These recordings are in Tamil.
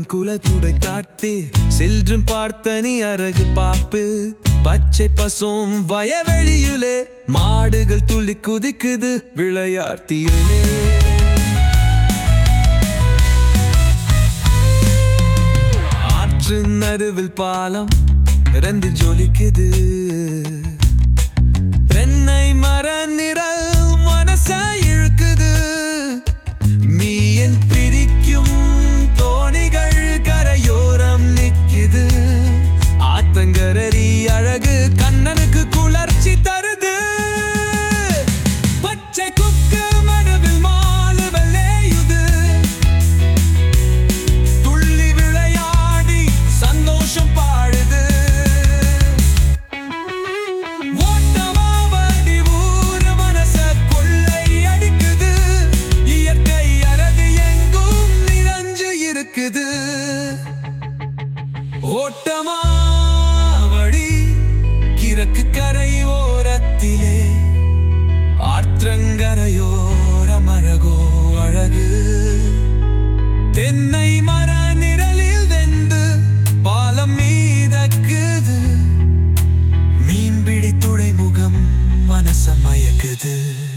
குல துடை காட்டு செல்றும் பார்த்த நீ அழகு பாப்பு பச்சை பசும் வயவெளியிலே மாடுகள் துள்ளி குதிக்குது விளையாட்டியிலே ஆற்று நடுவில் பாலம் ரெண்டு ஜொலிக்குது தென்னை மர நிழல் மனச இழுக்குது மீன் பிரிக்கும் தோணிகள் கரையோரம் நிக்குது ஆத்தங்கரரி அழகு கண்ணனுக்கு குளர்ச்சி தருது பச்சை குக்கு மனதில் மாலு வெள்ளையுது துள்ளி விளையாடி சந்தோஷம் பாடுது ஓட்டமாவடி ஊரு மனச கொள்ளை அடிக்குது இயற்கை அழகு எங்கும் நிறைஞ்சு இருக்குது ஓட்டமாவடி கிழக்கு கரை ஓரத்திலே ஆற்றங்கரையோர மரகோ அழகு தென்னை மர நிழலில் வெந்து பாலம் மீதக்குது மீன்பிடி துறைமுகம் மனச மயக்குது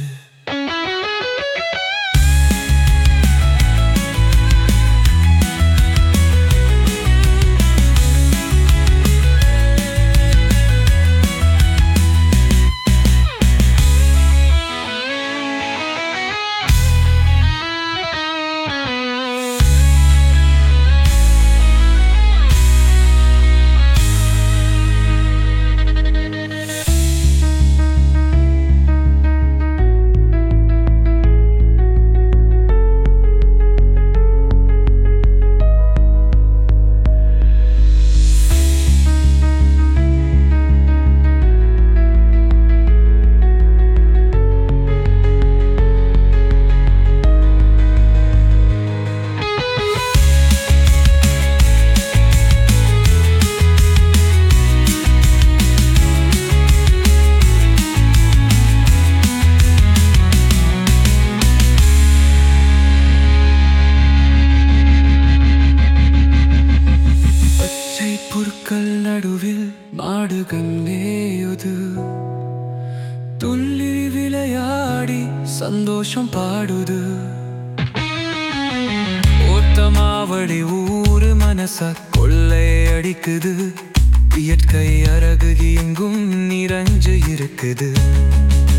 பச்சை புற்கள் நடுவில் மாடுகள் மேயுது துள்ளி விளையாடி சந்தோஷம் பாடுது ஓட்டமாவடி ஊரு மனச கொள்ளை அடிக்குது இயற்கை அழகு எங்கும் நிறைஞ்சு இருக்குது